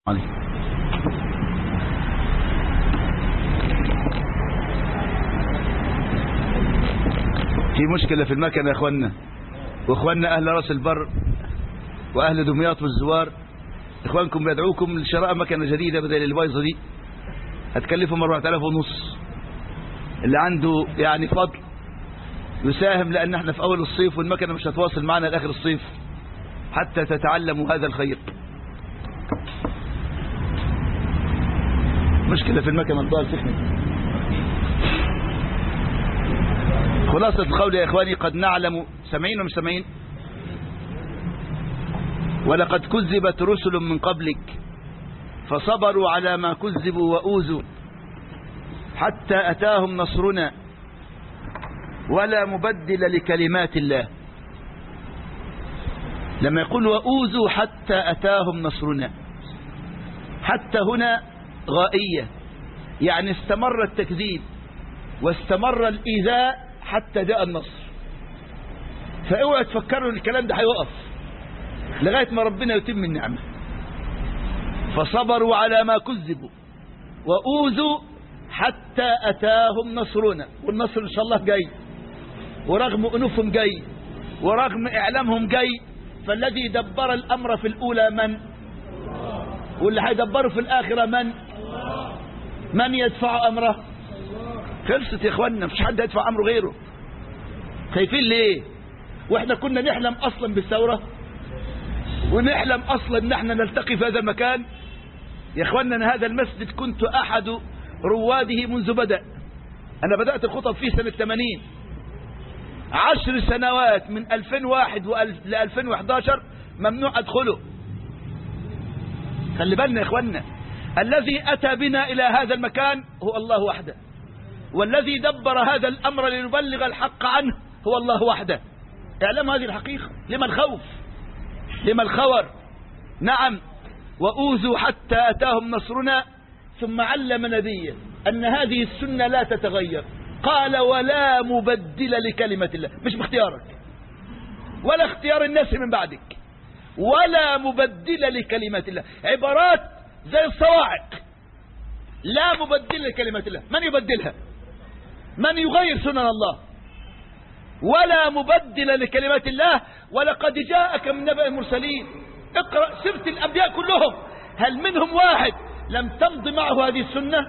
عليكم في مشكلة في المكنة يا اخوانا واخواننا اهل راس البر واهل دمياط والزوار اخوانكم بيدعوكم لشراء مكنة جديدة بدل البايظة دي هتكلفهم 4000 ونص اللي عنده يعني فضل يساهم لان احنا في اول الصيف والمكنة مش هتواصل معنا لاخر الصيف حتى تتعلموا هذا الخير مشكلة في المكنة الضال سخنت خلاصة القول يا إخواني قد نعلم سمعين ومش سمعين ولقد كذبت رسل من قبلك فصبروا على ما كذبوا وأوذوا حتى أتاهم نصرنا ولا مبدل لكلمات الله لما يقول وأوذوا حتى أتاهم نصرنا حتى هنا غائية يعني استمر التكذيب واستمر الإيذاء حتى جاء النصر فاوعى تفكروا ان الكلام ده هيوقف لغاية ما ربنا يتم النعمة فصبروا على ما كذبوا وأوذوا حتى أتاهم نصرنا والنصر إن شاء الله جاي ورغم أنوفهم جاي ورغم إعلامهم جاي فالذي دبر الأمر في الأولى من واللي هيدبره في الآخرة من من يدفع أمره خلصت يا اخوانا مفيش حد يدفع امره غيره خايفين ليه واحنا كنا نحلم اصلا بالثوره ونحلم اصلا ان احنا نلتقي في هذا المكان يا اخوانا أنا هذا المسجد كنت احد رواده منذ بدا انا بدات الخطب فيه سنه 80 عشر سنوات من 2001 ل 2011 ممنوع ادخله خلي بالنا يا اخوانا الذي اتى بنا الى هذا المكان هو الله وحده والذي دبر هذا الأمر لنبلغ الحق عنه هو الله وحده اعلم هذه الحقيقة لما الخوف لما الخور نعم وأوذوا حتى أتاهم نصرنا ثم علم نبيه أن هذه السنة لا تتغير قال ولا مبدل لكلمة الله مش باختيارك ولا اختيار الناس من بعدك ولا مبدل لكلمة الله عبارات زي الصواعق لا مبدل لكلمة الله من يبدلها من يغير سنن الله ولا مبدل لكلمات الله ولقد جاءك من نبأ المرسلين اقرأ سيرة الأنبياء كلهم هل منهم واحد لم تمض معه هذه السنة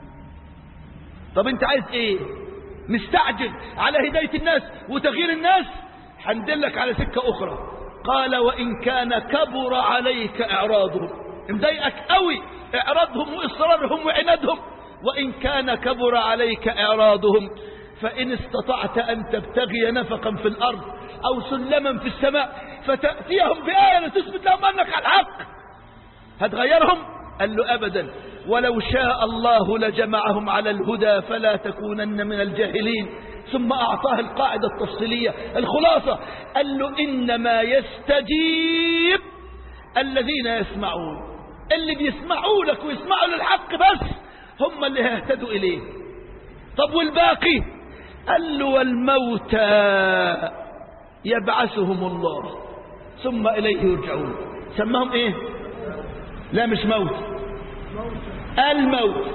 طب انت عايز ايه مستعجل على هداية الناس وتغيير الناس هندلك على سكة أخرى قال وإن كان كبر عليك إعراضهم مضايقك قوي إعراضهم وإصرارهم وعنادهم وإن كان كبر عليك إعراضهم فإن استطعت أن تبتغي نفقا في الأرض أو سلما في السماء فتأتيهم بآية لتثبت لهم أنك على الحق هتغيرهم قال له أبدا ولو شاء الله لجمعهم على الهدى فلا تكونن من الجاهلين ثم أعطاه القاعدة التفصيلية الخلاصة قال له إنما يستجيب الذين يسمعون اللي بيسمعوا لك ويسمعوا للحق بس هم اللي هيهتدوا إليه طب والباقي قال له والموتى يبعثهم الله ثم إليه يرجعون سماهم إيه لا مش موت الموت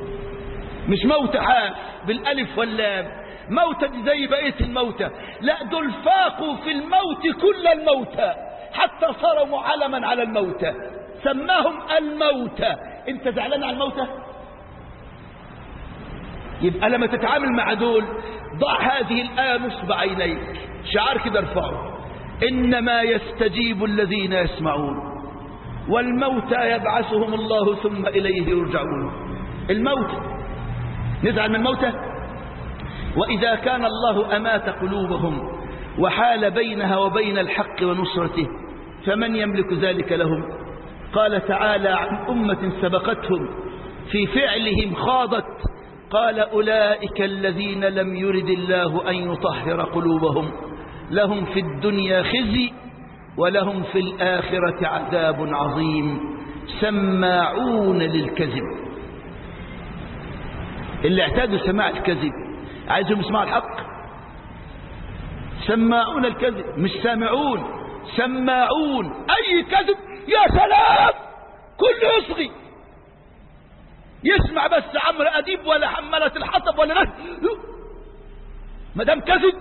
مش موت حاف بالالف واللام موتى دي زي بقيه الموتى لا دول فاقوا في الموت كل الموتى حتى صاروا علما على الموتى سماهم الموتى انت زعلان على الموتى يبقى لما تتعامل مع دول ضع هذه الآية نصب عينيك شعار كده ارفعه إنما يستجيب الذين يسمعون والموتى يبعثهم الله ثم إليه يرجعون الموت نزعل من الموتى وإذا كان الله أمات قلوبهم وحال بينها وبين الحق ونصرته فمن يملك ذلك لهم قال تعالى عن أمة سبقتهم في فعلهم خاضت قال أولئك الذين لم يرد الله أن يطهر قلوبهم لهم في الدنيا خزي ولهم في الآخرة عذاب عظيم سماعون للكذب اللي اعتادوا سماع الكذب عايزهم يسمعوا الحق سماعون الكذب مش سامعون سماعون أي كذب يا سلام كله يصغي يسمع بس عمرو أديب ولا حملة الحطب ولا ناس ما دام كذب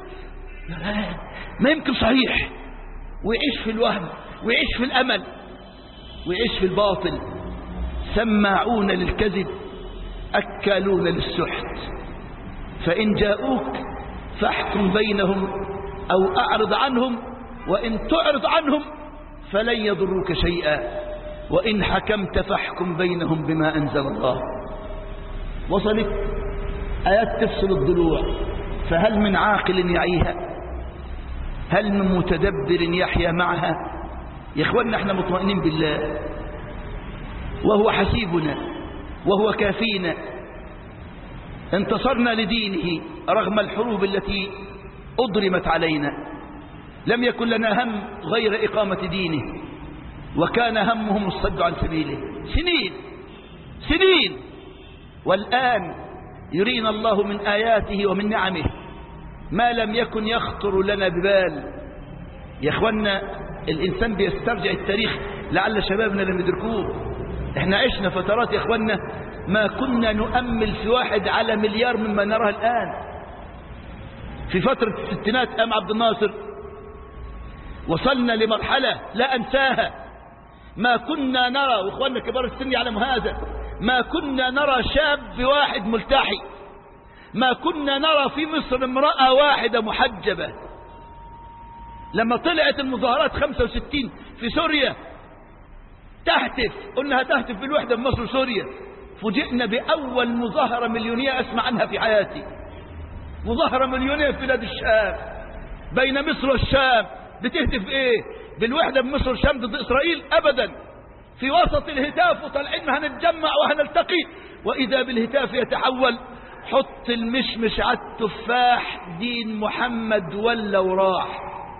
ما يمكن صحيح ويعيش في الوهم ويعيش في الأمل ويعيش في الباطل سماعون للكذب أكالون للسحت فإن جاءوك فاحكم بينهم أو أعرض عنهم وإن تعرض عنهم فلن يضروك شيئا وإن حكمت فاحكم بينهم بما أنزل الله وصلت آيات تفصل الضلوع فهل من عاقل يعيها هل من متدبر يحيا معها يا اخوانا احنا مطمئنين بالله وهو حسيبنا وهو كافينا انتصرنا لدينه رغم الحروب التي أضرمت علينا لم يكن لنا هم غير إقامة دينه وكان همهم الصد عن سبيله سنين سنين والآن يرينا الله من آياته ومن نعمه ما لم يكن يخطر لنا ببال يا اخوانا الإنسان بيسترجع التاريخ لعل شبابنا لم يدركوه احنا عشنا فترات يا اخوانا ما كنا نؤمل في واحد على مليار مما نراه الآن في فترة الستينات أم عبد الناصر وصلنا لمرحلة لا أنساها ما كنا نرى واخواننا كبار السن يعلموا هذا ما كنا نرى شاب واحد ملتحي ما كنا نرى في مصر امرأة واحدة محجبة لما طلعت المظاهرات 65 في سوريا تهتف قلنا تهتف بالوحدة بمصر وسوريا فوجئنا بأول مظاهرة مليونية أسمع عنها في حياتي مظاهرة مليونية في بلاد الشام بين مصر والشام بتهتف ايه بالوحدة بمصر والشام ضد إسرائيل أبدا في وسط الهتاف وطالعين هنتجمع وهنلتقي وإذا بالهتاف يتحول حط المشمش على التفاح دين محمد ولا وراح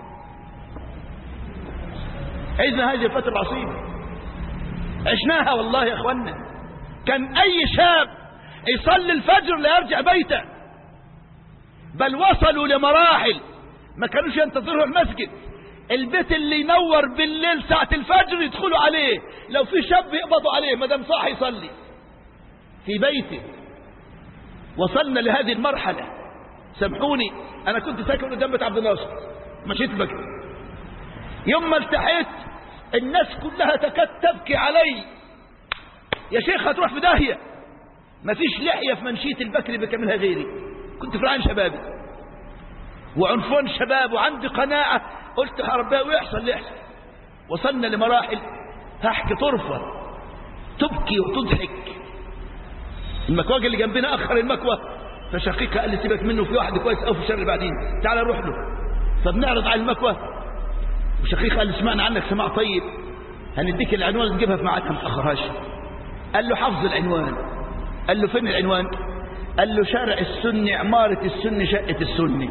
عزنا هذه الفترة العصيبة عشناها والله يا اخوانا كان اي شاب يصلي الفجر لا يرجع بيته بل وصلوا لمراحل ما كانوش ينتظروا المسجد البيت اللي ينور بالليل ساعة الفجر يدخلوا عليه لو في شاب يقبضوا عليه ما دام صاحي يصلي في بيته وصلنا لهذه المرحلة سامحوني انا كنت ساكن قدام بيت عبد الناصر مشيت بكري يوم ما التحيت الناس كلها تكاد تبكي علي يا شيخ هتروح في داهية مفيش لحية في منشية البكري بكملها غيري كنت فرعان شبابي وعنفوان شباب وعندي قناعة قلت يا ربنا ويحصل اللي يحصل وصلنا لمراحل هحكي طرفة تبكي وتضحك المكواج اللي جنبنا أخر المكوى فشقيقها قال لي سيبك منه في واحد كويس أو في الشر اللي بعدين تعال نروح له فبنعرض على المكوى وشقيق قال لي سمعنا عنك سماع طيب هنديك العنوان تجيبها في ميعادها ما تاخرهاش قال له حفظ العنوان قال له فين العنوان قال له شارع السني عمارة السني شقة السني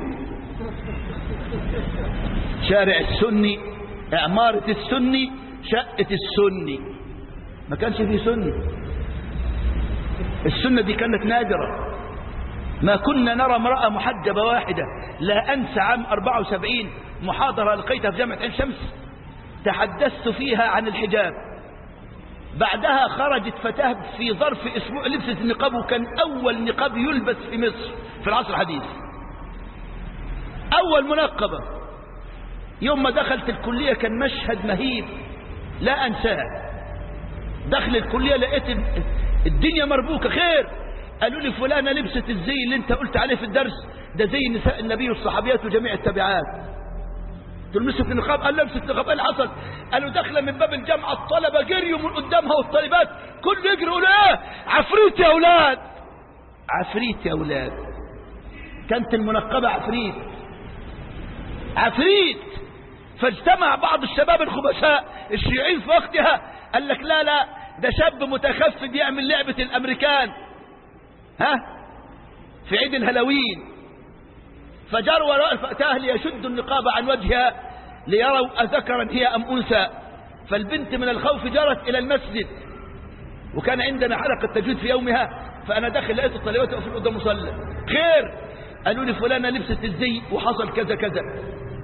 شارع السني عمارة السني شقة السني ما كانش فيه سني السنة دي كانت نادرة ما كنا نرى امرأة محجبة واحدة لا أنسى عام 74 محاضرة لقيتها في جامعة عين شمس تحدثت فيها عن الحجاب بعدها خرجت فتاة في ظرف أسبوع لبست النقاب وكان أول نقاب يلبس في مصر في العصر الحديث أول منقبة يوم ما دخلت الكلية كان مشهد مهيب لا أنساه دخل الكلية لقيت الدنيا مربوكة خير قالوا لي فلانة لبست الزي اللي انت قلت عليه في الدرس ده زي نساء النبي والصحابيات وجميع التابعات قلت لبست النقاب قال لبست النقاب ايه اللي حصل قالوا داخله من باب الجامعه الطلبه جريوا من قدامها والطالبات كله يجري يقول ايه عفريت يا اولاد عفريت يا اولاد كانت المنقبه عفريت عفريت فاجتمع بعض الشباب الخبثاء الشيوعيين في وقتها قال لك لا لا ده شاب متخفي بيعمل لعبه الامريكان ها في عيد الهالوين فجروا وراء الفتاة ليشدوا النقاب عن وجهها ليروا أذكرا هي أم أنثى فالبنت من الخوف جرت إلى المسجد وكان عندنا حلقة تجويد في يومها فأنا داخل لقيت الطالبات واقفين قدام مصلى خير قالوا لي فلانة لبست الزي وحصل كذا كذا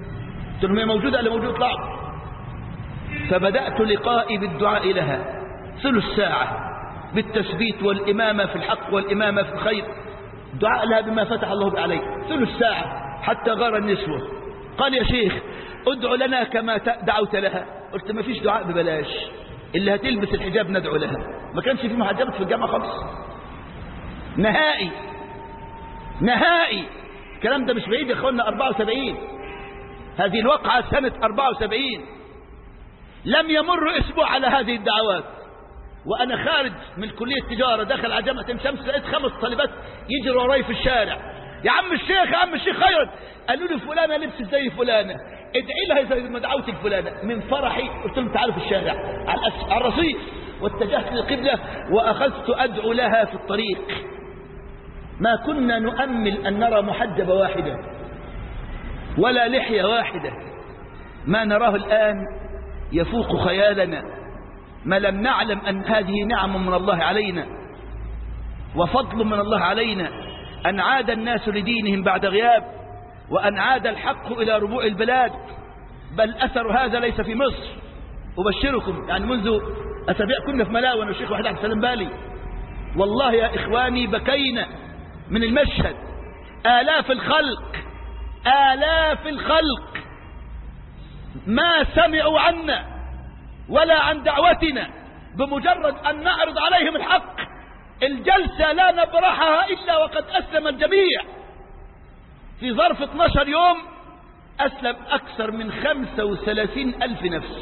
قلت لهم هي موجودة ولا موجودة اطلعوا فبدأت لقائي بالدعاء لها ثلث ساعة بالتثبيت والإمامة في الحق والإمامة في الخير دعاء لها بما فتح الله به عليه ثلث ساعة حتى غار النسوة قال يا شيخ ادعو لنا كما دعوت لها قلت ما فيش دعاء ببلاش اللي هتلبس الحجاب ندعو لها ما كانش في محجبات في الجامعة خالص نهائي نهائي الكلام ده مش بعيد يا اخوانا 74 هذه الوقعة سنة 74 لم يمر اسبوع على هذه الدعوات وانا خارج من كلية التجارة داخل على جامعة شمس لقيت خمس طالبات يجروا وراي في الشارع يا عم الشيخ يا عم الشيخ خيرا قالوا لي فلانة لبست زي فلانة ادعي لها زي ما دعوت الفلانة من فرحي قلت لهم تعالوا في الشارع على, الأس... على الرصيف واتجهت للقبلة واخذت ادعو لها في الطريق ما كنا نؤمل ان نرى محجبة واحدة ولا لحية واحدة ما نراه الآن يفوق خيالنا ما لم نعلم أن هذه نعم من الله علينا وفضل من الله علينا أن عاد الناس لدينهم بعد غياب وأن عاد الحق إلى ربوع البلاد بل أثر هذا ليس في مصر أبشركم يعني منذ أسابيع كنا في ملاوى والشيخ واحد عبد السلام بالي والله يا إخواني بكينا من المشهد آلاف الخلق آلاف الخلق ما سمعوا عنا ولا عن دعوتنا بمجرد أن نعرض عليهم الحق الجلسة لا نبرحها إلا وقد أسلم الجميع في ظرف 12 يوم أسلم أكثر من 35 ألف نفس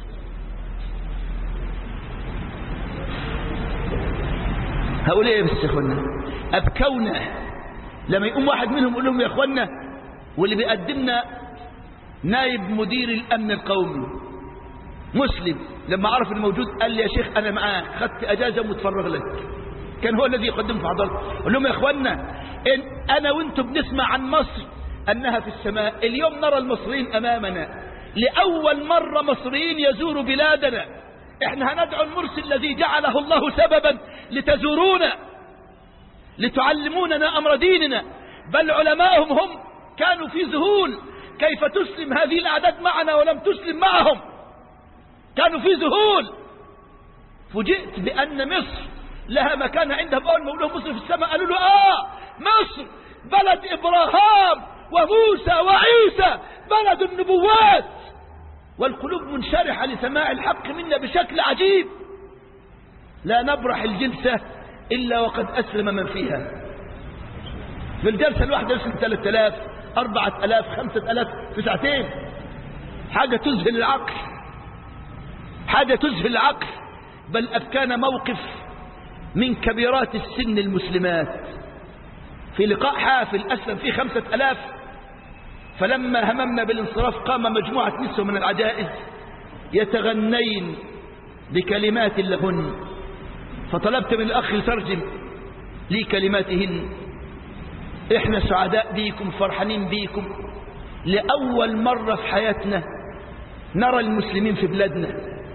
هؤلاء ايه بس يا اخوانا أبكونا لما يقوم واحد منهم يقول لهم يا اخوانا واللي بيقدمنا نائب مدير الأمن القومي مسلم لما عرف الموجود قال لي يا شيخ أنا معاه خدت أجازة ومتفرغ لك كان هو الذي يقدم في حضرتك قال لهم يا اخوانا إن أنا وانتم بنسمع عن مصر أنها في السماء اليوم نرى المصريين أمامنا لأول مرة مصريين يزوروا بلادنا احنا هندعو المرسل الذي جعله الله سببا لتزورونا لتعلموننا أمر ديننا بل علماءهم هم كانوا في ذهول كيف تسلم هذه الأعداد معنا ولم تسلم معهم كانوا في ذهول فوجئت بأن مصر لها مكان عندهم أول ما لهم مصر في السماء قالوا له آه مصر بلد إبراهام وموسى وعيسى بلد النبوات والقلوب منشرحة لسماع الحق منا بشكل عجيب لا نبرح الجلسة إلا وقد أسلم من فيها في الجلسة الواحدة يسلم 3000 4000 5000 في ساعتين حاجة تذهل العقل حاجة تذهل العقل بل أبكان موقف من كبيرات السن المسلمات في لقاء حافل أسلم فيه خمسة ألاف فلما هممنا بالانصراف قام مجموعة نسوة من العجائز يتغنين بكلمات لهن فطلبت من الأخ يترجم لي كلماتهن احنا سعداء بيكم فرحانين بيكم لأول مرة في حياتنا نرى المسلمين في بلادنا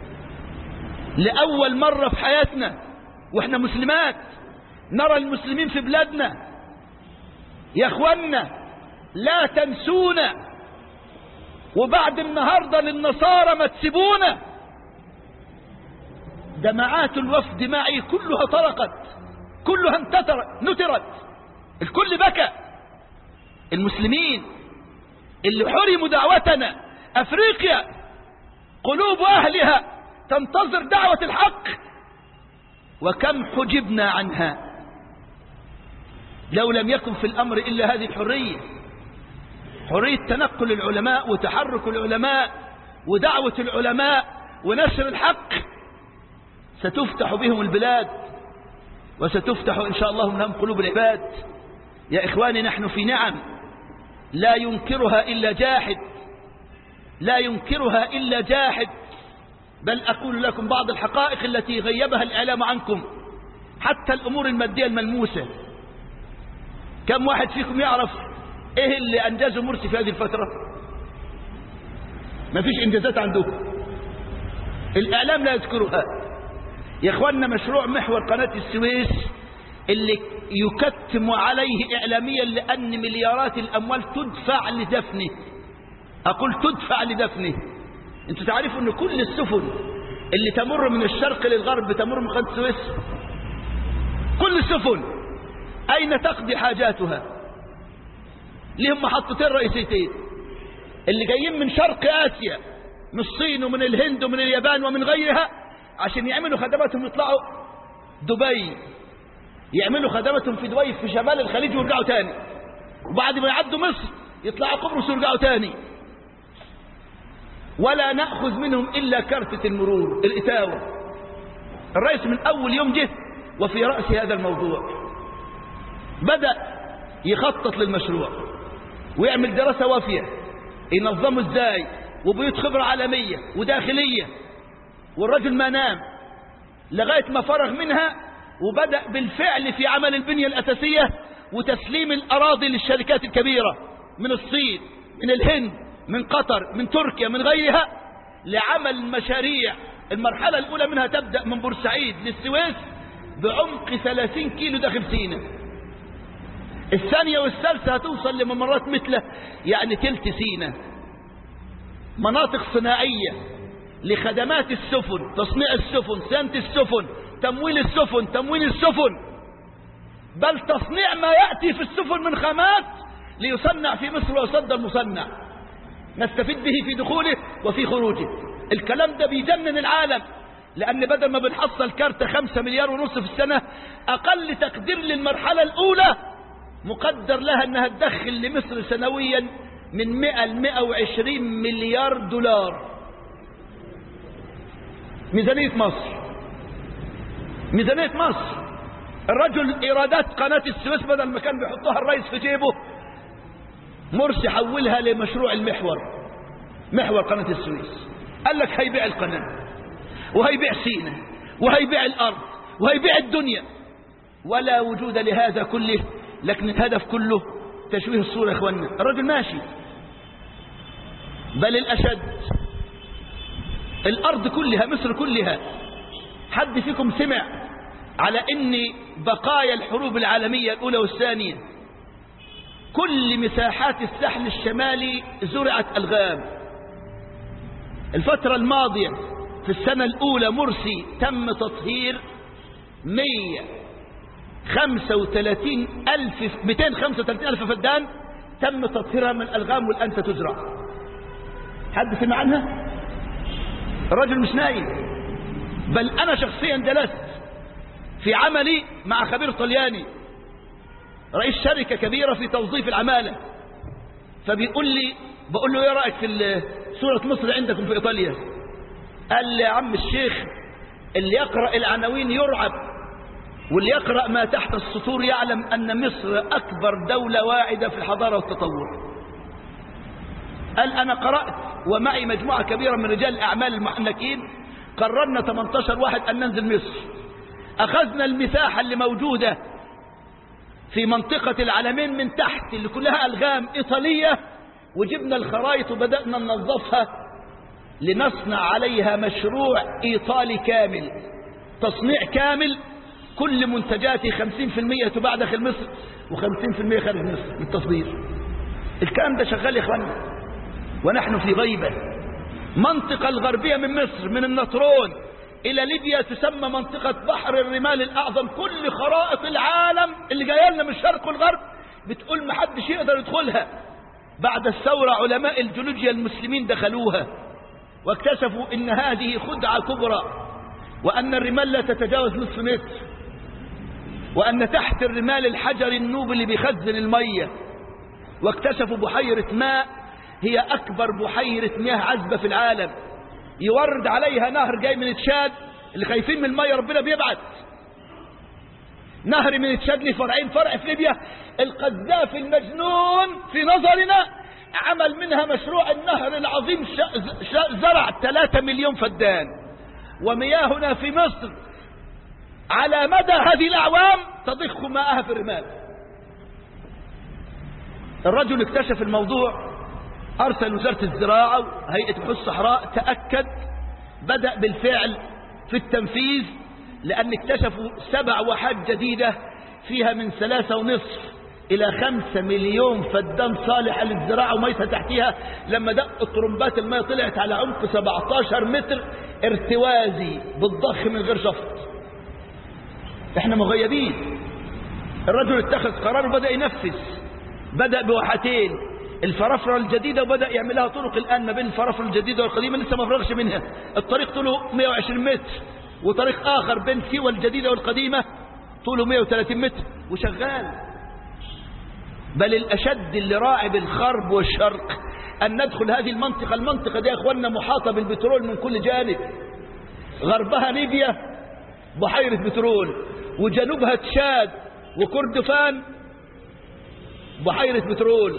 لأول مرة في حياتنا واحنا مسلمات نرى المسلمين في بلادنا يا اخوانا لا تنسونا وبعد النهاردة للنصارى ما تسيبونا دمعات الوفد معي كلها طرقت كلها انتثرت نترت الكل بكى المسلمين اللي حرموا دعوتنا افريقيا قلوب اهلها تنتظر دعوة الحق وكم حجبنا عنها لو لم يكن في الامر الا هذه الحرية حرية تنقل العلماء وتحرك العلماء ودعوة العلماء ونشر الحق ستفتح بهم البلاد وستفتح إن شاء الله منهم قلوب العباد يا إخواني نحن في نعم لا ينكرها إلا جاحد لا ينكرها إلا جاحد بل أقول لكم بعض الحقائق التي غيبها الإعلام عنكم حتى الأمور المادية الملموسة كم واحد فيكم يعرف إيه اللي أنجزه مرسي في هذه الفترة ما فيش إنجازات عنده الإعلام لا يذكرها يا إخواننا مشروع محور قناة السويس اللي يكتم عليه إعلاميا لأن مليارات الأموال تدفع لدفنه أقول تدفع لدفنه أنتوا تعرفوا أن كل السفن اللي تمر من الشرق للغرب تمر من قناة السويس كل السفن أين تقضي حاجاتها لهم محطتين رئيسيتين اللي جايين من شرق آسيا من الصين ومن الهند ومن اليابان ومن غيرها عشان يعملوا خدماتهم يطلعوا دبي يعملوا خدماتهم في دبي في شمال الخليج ويرجعوا تاني وبعد ما يعدوا مصر يطلعوا قبرص ويرجعوا تاني ولا نأخذ منهم إلا كارتة المرور الإتاوة الرئيس من أول يوم جه وفي رأس هذا الموضوع بدأ يخطط للمشروع ويعمل دراسة وافية ينظمه ازاي وبيوت خبرة عالمية وداخلية والرجل ما نام لغاية ما فرغ منها وبدأ بالفعل في عمل البنية الأساسية وتسليم الأراضي للشركات الكبيرة من الصين من الهند من قطر من تركيا من غيرها لعمل مشاريع المرحلة الأولى منها تبدأ من بورسعيد للسويس بعمق 30 كيلو داخل سينا الثانية والثالثة هتوصل لممرات مثله يعني تلت سينا مناطق صناعية لخدمات السفن تصنيع السفن صيانة السفن تمويل السفن تمويل السفن بل تصنيع ما يأتي في السفن من خامات ليصنع في مصر ويصدر مصنع نستفيد به في دخوله وفي خروجه الكلام ده بيجنن العالم لأن بدل ما بنحصل كارتة خمسة مليار ونص في السنة أقل تقدير للمرحلة الأولى مقدر لها أنها تدخل لمصر سنويا من 100 ل 120 مليار دولار ميزانية مصر ميزانية مصر الرجل إيرادات قناة السويس بدل ما كان بيحطها الرئيس في جيبه مرسي حولها لمشروع المحور محور قناة السويس قال لك هيبيع القناة وهيبيع سينا وهيبيع الأرض وهيبيع الدنيا ولا وجود لهذا كله لكن الهدف كله تشويه الصورة يا اخوانا الرجل ماشي بل الأشد الأرض كلها مصر كلها حد فيكم سمع على ان بقايا الحروب العالمية الأولى والثانية كل مساحات الساحل الشمالي زرعت ألغام الفترة الماضية في السنة الأولى مرسي تم تطهير 135 ألف 235 ألف فدان تم تطهيرها من الألغام والآن ستزرع حد سمع عنها الرجل مش نايم بل أنا شخصيا جلست في عملي مع خبير طلياني رئيس شركة كبيرة في توظيف العمالة فبيقول لي بقول له ايه رأيك في سورة مصر عندكم في ايطاليا قال لي يا عم الشيخ اللي يقرأ العناوين يرعب واللي يقرأ ما تحت السطور يعلم أن مصر أكبر دولة واعدة في الحضارة والتطور قال أنا قرأت ومعي مجموعة كبيرة من رجال الأعمال المحنكين قررنا 18 واحد أن ننزل مصر أخذنا المساحة اللي موجودة في منطقة العلمين من تحت اللي كلها ألغام إيطالية وجبنا الخرائط وبدأنا ننظفها لنصنع عليها مشروع إيطالي كامل تصنيع كامل كل منتجاتي 50% تباع داخل مصر و50% خارج مصر للتصدير الكلام ده شغال يا اخوانا ونحن في غيبة منطقة الغربية من مصر من النطرون إلى ليبيا تسمى منطقة بحر الرمال الأعظم كل خرائط العالم اللي جايه لنا من الشرق والغرب بتقول ما حدش يقدر يدخلها بعد الثورة علماء الجيولوجيا المسلمين دخلوها واكتشفوا ان هذه خدعة كبرى وأن الرمال لا تتجاوز نصف متر وأن تحت الرمال الحجر النوب اللي بيخزن المية واكتشفوا بحيرة ماء هي أكبر بحيرة مياه عذبة في العالم يورد عليها نهر جاي من تشاد اللي خايفين من المية ربنا بيبعت نهر من تشاد ليه فرعين فرع في ليبيا القذافي المجنون في نظرنا عمل منها مشروع النهر العظيم زرع 3 مليون فدان ومياهنا في مصر على مدى هذه الأعوام تضخ ماءها في الرمال الرجل اكتشف الموضوع أرسل وزارة الزراعة وهيئة بحوث الصحراء تأكد بدأ بالفعل في التنفيذ لأن اكتشفوا سبع واحات جديدة فيها من ثلاثة ونصف إلى خمسة مليون فدان صالحة للزراعة وميتها تحتها لما دق الطرمبات المية طلعت على عمق 17 متر ارتوازي بالضخ من غير شفط احنا مغيبين الرجل اتخذ قرار وبدأ ينفذ بدأ بواحتين الفرافرة الجديدة وبدأ يعملها طرق الآن ما بين الفرافرة الجديدة والقديمة لسه ما فرغش منها الطريق طوله 120 متر وطريق آخر بين سيوة الجديدة والقديمة طوله 130 متر وشغال بل الأشد اللي راعب الغرب والشرق أن ندخل هذه المنطقة المنطقة دي يا أخواننا محاطة بالبترول من كل جانب غربها ليبيا بحيرة بترول وجنوبها تشاد وكردفان بحيرة بترول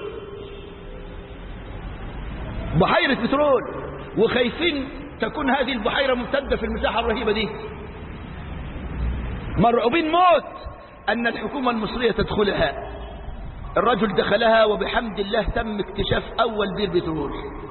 بحيرة بترول وخايفين تكون هذه البحيرة ممتدة في المساحة الرهيبة دي مرعوبين موت أن الحكومة المصرية تدخلها الرجل دخلها وبحمد الله تم اكتشاف أول بير بترول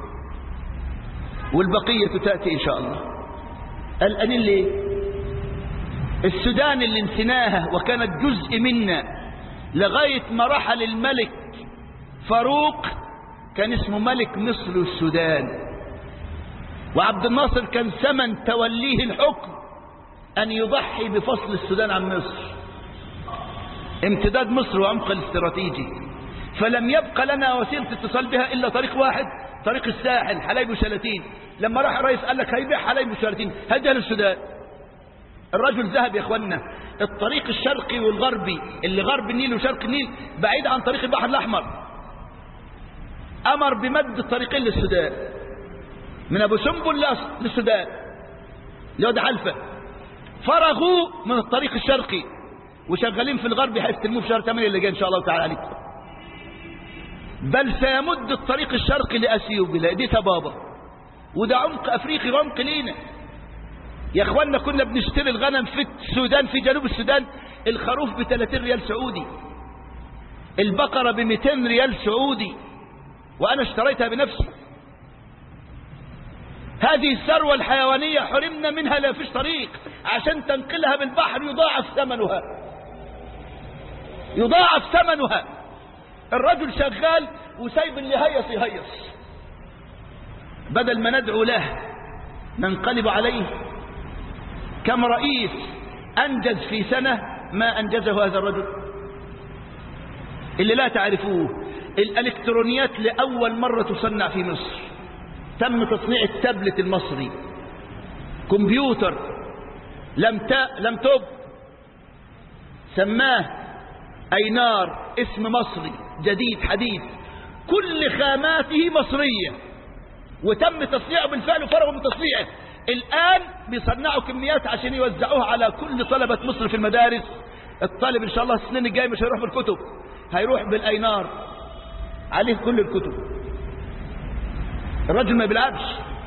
والبقية تأتي إن شاء الله الآن ليه السودان اللي انسناها وكانت جزء منا لغاية ما رحل الملك فاروق كان اسمه ملك مصر والسودان وعبد الناصر كان ثمن توليه الحكم أن يضحي بفصل السودان عن مصر امتداد مصر وعمق الاستراتيجي فلم يبقى لنا وسيلة اتصال بها إلا طريق واحد طريق الساحل حلايب وشلاتين لما راح الرئيس قال لك هيبيع حلايب وشلاتين هديها للسودان الرجل ذهب يا اخوانا الطريق الشرقي والغربي اللي غرب النيل وشرق النيل بعيد عن طريق البحر الأحمر أمر بمد الطريقين للسودان من أبو سنبل للسودان لواد حلفة فرغوا من الطريق الشرقي وشغالين في الغرب هيستلموه في شهر 8 اللي جاي ان شاء الله تعالى عليكم بل سيمد الطريق الشرقي لاثيوبيا دي بابا وده عمق افريقي وعمق لينا يا اخوانا كنا بنشتري الغنم في السودان في جنوب السودان الخروف ب 30 ريال سعودي البقرة ب 200 ريال سعودي وانا اشتريتها بنفسي هذه الثروة الحيوانية حرمنا منها لا فيش طريق عشان تنقلها بالبحر يضاعف ثمنها يضاعف ثمنها الرجل شغال وسايب اللي هيص يهيص بدل ما ندعو له ننقلب عليه كم رئيس أنجز في سنة ما أنجزه هذا الرجل اللي لا تعرفوه الإلكترونيات لأول مرة تصنع في مصر تم تصنيع التابلت المصري كمبيوتر لم ت... لم تب سماه أينار اسم مصري جديد حديث كل خاماته مصرية وتم تصنيعه بالفعل وفرغوا من تصنيعه الآن بيصنعوا كميات عشان يوزعوها على كل طلبة مصر في المدارس الطالب إن شاء الله السنين الجاية مش هيروح بالكتب هيروح بالأينار عليه كل الكتب الرجل ما بيلعبش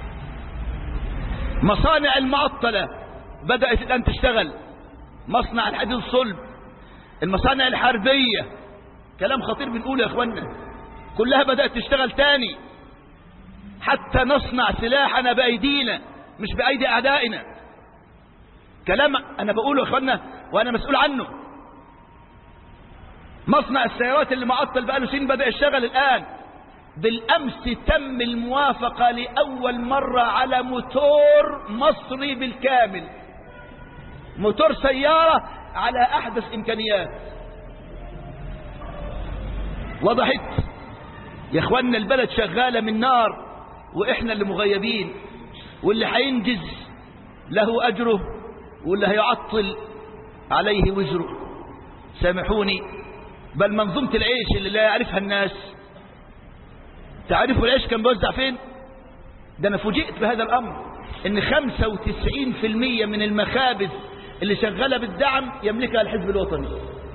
مصانع المعطلة بدأت الآن تشتغل مصنع الحديد الصلب المصانع الحربية كلام خطير بنقوله يا اخوانا كلها بدأت تشتغل تاني حتى نصنع سلاحنا بأيدينا مش بأيدي أعدائنا كلام أنا بقوله يا اخوانا وأنا مسؤول عنه مصنع السيارات اللي معطل بقاله سنين بدأ يشتغل الآن بالأمس تم الموافقة لأول مرة على موتور مصري بالكامل موتور سيارة على أحدث إمكانيات وضحت يا اخوانا البلد شغالة من نار وإحنا اللي مغيبين واللي هينجز له أجره واللي هيعطل عليه وزره سامحوني بل منظومة العيش اللي لا يعرفها الناس تعرفوا العيش كان بيوزع فين ده انا فوجئت بهذا الامر ان 95% من المخابز اللي شغالة بالدعم يملكها الحزب الوطني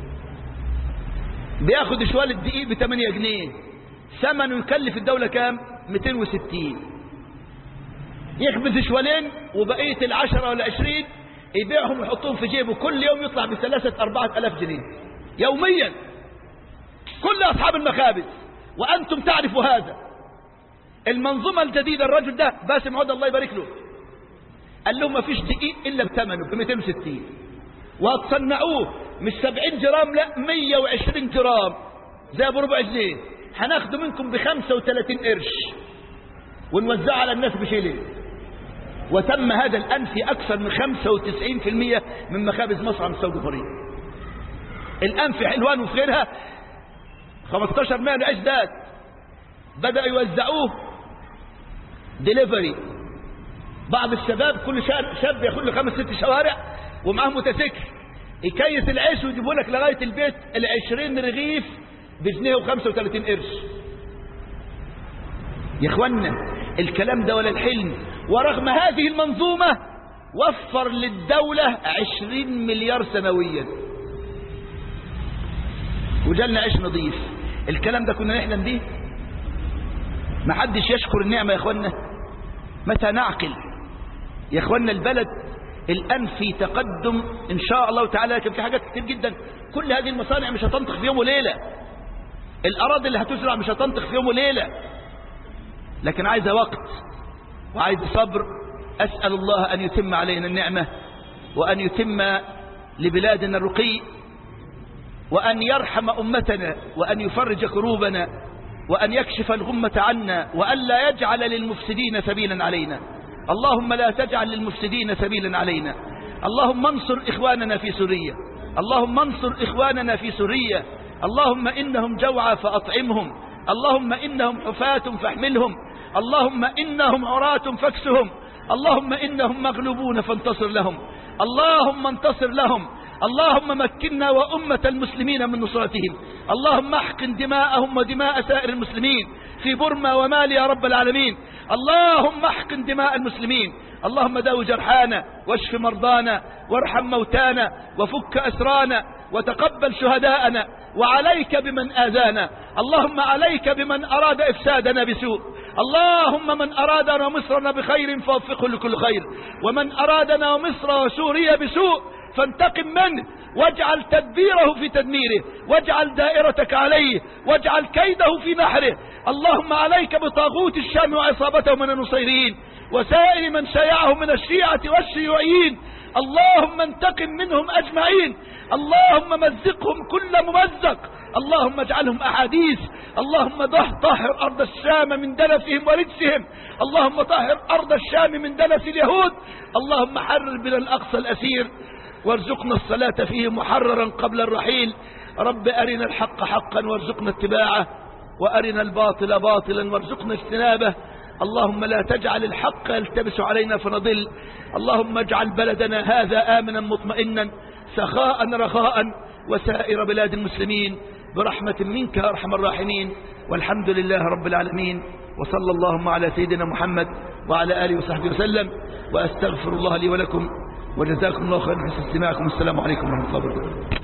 بياخد شوال الدقيق ب 8 جنيه ثمنه يكلف الدولة كام 260 يخبز شوالين وبقية العشرة ولا عشرين يبيعهم ويحطهم في جيبه كل يوم يطلع بثلاثة أربعة ألاف جنيه يوميا كل أصحاب المخابز وأنتم تعرفوا هذا المنظومة الجديدة الرجل ده باسم عود الله يبارك له قال له ما فيش دقيق إلا بثمنه ب 260 وهتصنعوه مش 70 جرام لا 120 جرام زي بربع جنيه هناخده منكم ب 35 قرش ونوزعه على الناس بشيلين وتم هذا الآن في أكثر من 95% من مخابز مصر عن السوق الفريق الآن في حلوان وفي غيرها 15 مئة العيش دات بدأوا يوزعوه ديليفري بعض الشباب كل شاب ياخد له خمس ست شوارع ومعاه موتوسيكل يكيس العيش ويجيبوا لك لغايه البيت ال 20 رغيف بجنيه و35 قرش يا اخوانا الكلام ده ولا الحلم ورغم هذه المنظومه وفر للدوله 20 مليار سنويا وجالنا عيش نظيف الكلام ده كنا نحلم بيه ما حدش يشكر النعمه يا اخوانا متى نعقل يا اخوانا البلد الان في تقدم ان شاء الله تعالى لكن في حاجات كتير جدا كل هذه المصانع مش هتنطق في يوم وليله الاراضي اللي هتزرع مش هتنطق في يوم وليله لكن عايزه وقت وعايزه صبر اسال الله ان يتم علينا النعمه وان يتم لبلادنا الرقي وان يرحم امتنا وان يفرج كروبنا وأن يكشف الغمة عنا وأن لا يجعل للمفسدين سبيلا علينا اللهم لا تجعل للمفسدين سبيلا علينا اللهم انصر إخواننا في سوريا اللهم انصر إخواننا في سوريا اللهم إنهم جوعى فأطعمهم اللهم إنهم حفاة فاحملهم اللهم إنهم عراة فاكسهم اللهم إنهم مغلوبون فانتصر لهم اللهم انتصر لهم اللهم مكنا وأمة المسلمين من نصرتهم اللهم احقن دماءهم ودماء سائر المسلمين في برما ومالي يا رب العالمين اللهم احقن دماء المسلمين اللهم داو جرحانا واشف مرضانا وارحم موتانا وفك أسرانا وتقبل شهداءنا وعليك بمن آذانا اللهم عليك بمن أراد إفسادنا بسوء اللهم من أرادنا ومصرنا بخير فوفقه لكل خير ومن أرادنا ومصر وسوريا بسوء فانتقم منه واجعل تدبيره في تدميره واجعل دائرتك عليه واجعل كيده في نحره اللهم عليك بطاغوت الشام وعصابته من النصيريين وسائر من شيعهم من الشيعة والشيوعيين اللهم انتقم منهم أجمعين اللهم مزقهم كل ممزق اللهم اجعلهم أحاديث اللهم طهر أرض الشام من دنسهم ورجسهم اللهم طهر أرض الشام من دنس اليهود اللهم حرر بنا الأقصى الأسير وارزقنا الصلاة فيه محررا قبل الرحيل رب أرنا الحق حقا وارزقنا اتباعه وأرنا الباطل باطلا وارزقنا اجتنابه اللهم لا تجعل الحق يلتبس علينا فنضل اللهم اجعل بلدنا هذا آمنا مطمئنا سخاء رخاء وسائر بلاد المسلمين برحمة منك يا أرحم الراحمين والحمد لله رب العالمين وصلى اللهم على سيدنا محمد وعلى آله وصحبه وسلم وأستغفر الله لي ولكم وجزاكم الله خيرا حسن استماعكم السلام عليكم ورحمة الله وبركاته